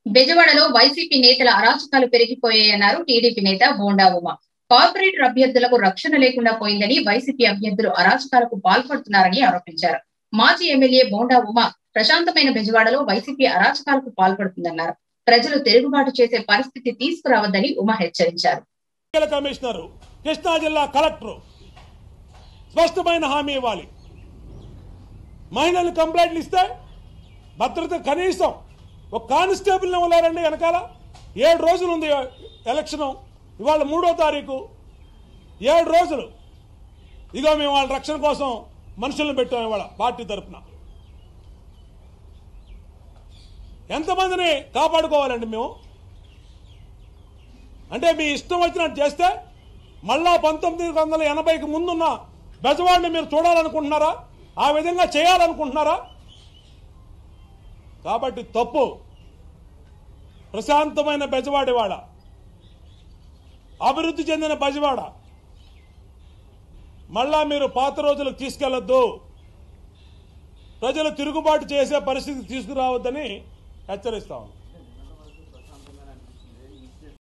బెజవాడలో వైసీపీ నేతల అరాచకాలు పెరిగిపోయాయన్నారు టీడీపీ నేత బోండా ఉమ కార్పొరేటర్ అభ్యర్థులకు రక్షణ లేకుండా పోయిందని వైసీపీ అభ్యర్థులు అరాచకాలకు పాల్పడుతున్నారని ఆరోపించారు మాజీ ఎమ్మెల్యే బోండా ఉమ ప్రశాంతమైన బెజవాడలో వైసీపీ అరాచకాలకు పాల్పడుతుందన్నారు ప్రజలు తిరుగుబాటు చేసే పరిస్థితి తీసుకురావద్దని ఉమ హెచ్చరించారు ఎన్నికల కమిషనరు కృష్ణా జిల్లా కలెక్టరు స్పష్టమైన హామీ ఇవ్వాలి మహిళలు కంప్లైంట్లు ఇస్తే భద్రత కనీసం ఒక కానిస్టేబుల్ ఇవ్వలేరండి వెనకాల ఏడు రోజులు ఉంది ఎలక్షను ఇవాళ మూడో తారీఖు ఏడు రోజులు ఇదో మేము వాళ్ళ రక్షణ కోసం మనుషులను పెట్టాం ఇవాళ పార్టీ తరఫున ఎంతమందిని కాపాడుకోవాలండి మేము అంటే మీ ఇష్టం వచ్చినట్టు చేస్తే మళ్ళా పంతొమ్మిది వందల ఎనభైకి ముందున్న బెజవాడిని మీరు చూడాలనుకుంటున్నారా ఆ విధంగా చేయాలనుకుంటున్నారా కాబట్టి తప్పు ప్రశాంతమైన బెజవాడి వాడ అభివృద్ధి చెందిన బెజవాడ మళ్ళా మీరు పాత రోజులకు తీసుకెళ్లొద్దు ప్రజలు తిరుగుబాటు చేసే పరిస్థితి తీసుకురావద్దని హెచ్చరిస్తాము